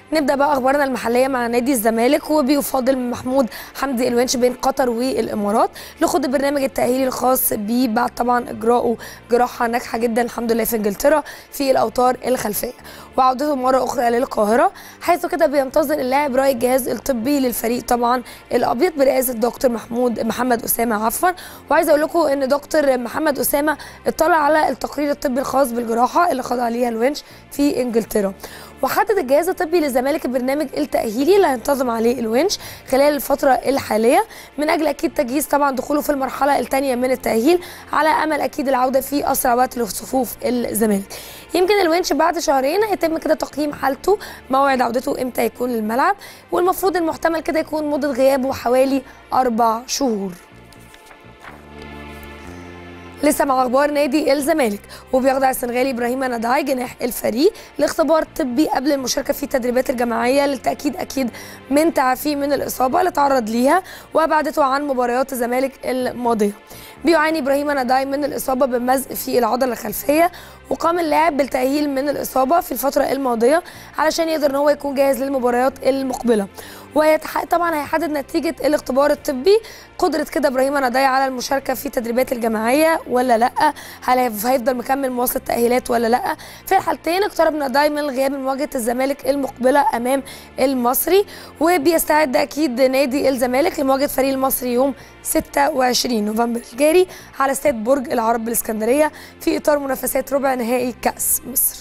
نبدا بقى اخبارنا المحليه مع نادي الزمالك وبيفاضل محمود حمدي الونش بين قطر والامارات لخوض البرنامج التاهيلي الخاص بيه بعد طبعا اجراءه جراحه ناجحه جدا الحمد لله في انجلترا في الاوتار الخلفيه وعودته مره اخرى للقاهره حيث كده بينتظر اللاعب راي الجهاز الطبي للفريق طبعا الابيض برئاسه دكتور محمود محمد اسامه عفوا وعايزه اقول لكم ان دكتور محمد اسامه اطلع على التقرير الطبي الخاص بالجراحه اللي خضع ليها الونش في انجلترا وحدد الجهاز الطبي للزمالك البرنامج التاهيلي اللي هينتظم عليه الونش خلال الفتره الحاليه من اجل اكيد تجهيز طبعا دخوله في المرحله الثانيه من التاهيل على امل اكيد العوده في اسرع وقت لصفوف الزمالك يمكن الونش بعد شهرين هيتم كده تقييم حالته موعد عودته امتى يكون للملعب والمفروض المحتمل كده يكون مده غيابه حوالي اربع شهور لسه مع اخبار نادي الزمالك وبيخضع السنغالي ابراهيم نداي جناح الفريق لاختبار طبي قبل المشاركه في التدريبات الجماعيه للتاكيد اكيد من تعافيه من الاصابه اللي تعرض ليها وابعدته عن مباريات الزمالك الماضيه بيعاني ابراهيم نداي من الاصابه بمزق في العضله الخلفيه وقام اللاعب بالتاهيل من الاصابه في الفتره الماضيه علشان يقدر ان هو يكون جاهز للمباريات المقبله ويتحقق طبعا هيحدد نتيجه الاختبار الطبي قدره كده ابراهيم نداي على المشاركه في التدريبات الجماعيه ولا لا هل هيفضل مكمل مواصله التاهيلات ولا لا في الحالتين اقترب نداي من الغياب من مواجهه الزمالك المقبله امام المصري وبيستعد اكيد نادي الزمالك لمواجهه فريق المصري يوم 26 نوفمبر الجاري على استاد برج العرب بالاسكندريه في اطار منافسات ربع نهائي كاس مصر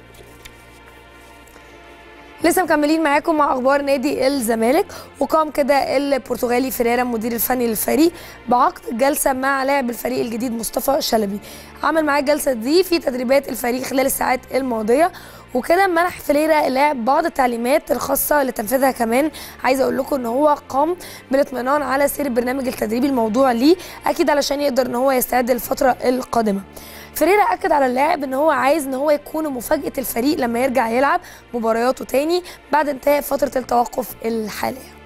لسه مكملين معاكم مع اخبار نادي الزمالك وقام كده البرتغالي فيريرا المدير الفني للفريق بعقد جلسه مع لاعب الفريق الجديد مصطفى شلبي عمل معاه الجلسه دي في تدريبات الفريق خلال الساعات الماضيه وكده منح فيريرا اللاعب بعض التعليمات الخاصه لتنفيذها كمان عايزه اقول لكم ان هو قام بالاطمئنان على سير البرنامج التدريبي الموضوع ليه اكيد علشان يقدر ان هو يستعد للفتره القادمه فيريرا اكد على اللاعب ان هو عايز ان هو يكون مفاجاه الفريق لما يرجع يلعب مبارياته تاني بعد انتهاء فتره التوقف الحاليه